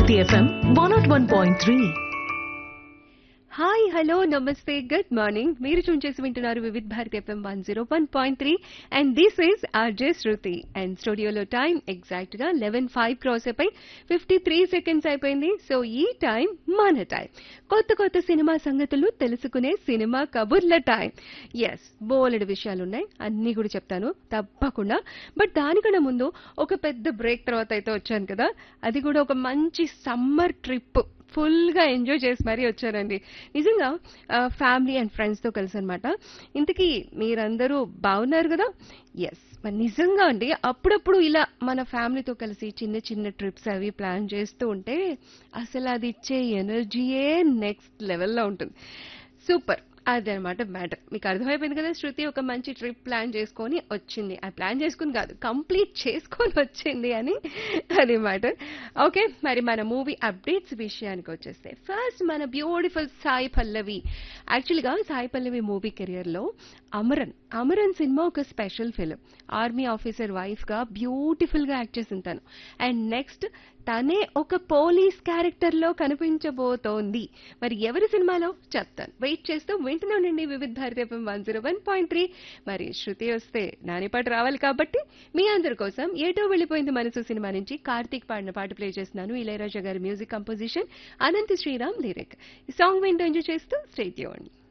Hiti FM 101.3. Hi hello నమస్తే good morning మీరు tune చేసి వింటున్నారు Vividh Bharati FM one zero one point three and this is RJ Shruti and స్టూడియోలో time exact గా eleven five cross అయిపోయి fifty three seconds అయిపోయింది so ఈ టైం మన టైం కొత్త కొత్త సినిమా సంగతులు తెలుసుకునే సినిమా కబుర్ల టైం ఎస్ బోలెడు విషయాలు ఉన్నాయి అన్నీ కూడా చెప్తాను తప్పకుండా బట్ దానికన్నా ముందు ఒక పెద్ద బ్రేక్ తర్వాత అయితే వచ్చాను కదా అది కూడా ఒక మంచి సమ్మర్ ట్రిప్ ఫుల్ గా ఎంజాయ్ చేసి మరీ వచ్చారండి నిజంగా ఫ్యామిలీ అండ్ ఫ్రెండ్స్ తో కలిసి అనమాట ఇంతకీ మీరందరూ బాగున్నారు కదా ఎస్ మరి నిజంగా అండి అప్పుడప్పుడు ఇలా మన ఫ్యామిలీతో కలిసి చిన్న చిన్న ట్రిప్స్ అవి ప్లాన్ చేస్తూ ఉంటే అసలు అది ఇచ్చే ఎనర్జీయే నెక్స్ట్ లెవెల్లో ఉంటుంది సూపర్ అదనమాట మ్యాటర్ మీకు అర్థమైపోయింది కదా శృతి ఒక మంచి ట్రిప్ ప్లాన్ చేసుకొని వచ్చింది ఆ ప్లాన్ చేసుకుని కాదు కంప్లీట్ చేసుకొని వచ్చింది అని అది మ్యాటర్ ఓకే మరి మన మూవీ అప్డేట్స్ విషయానికి వచ్చేస్తే ఫస్ట్ మన బ్యూటిఫుల్ సాయి పల్లవి యాక్చువల్గా సాయి పల్లవి మూవీ కెరియర్లో అమరన్ అమరన్ సినిమా ఒక స్పెషల్ ఫిలిం ఆర్మీ ఆఫీసర్ వైఫ్గా బ్యూటిఫుల్గా యాక్ట్ చేసింది తను అండ్ నెక్స్ట్ తనే ఒక పోలీస్ క్యారెక్టర్లో కనిపించబోతోంది మరి ఎవరి సినిమాలో చెప్తాను వెయిట్ చేస్తూ వింటూనే ఉండండి Vividha Bharati FM one zero one point three మరి శృతి వస్తే నాని పాట రావాలి కాబట్టి మీ అందరి కోసం ఏటో వెళ్ళిపోయింది మనసు సినిమా నుంచి కార్తీక్ పాడిన పాట ప్లే చేస్తున్నాను ఇళయరాజా గారి music composition Anantha Sriram lyric ఈ సాంగ్ వింటూ ఎంజాయ్ చేస్తూ స్టేట్ చేయండి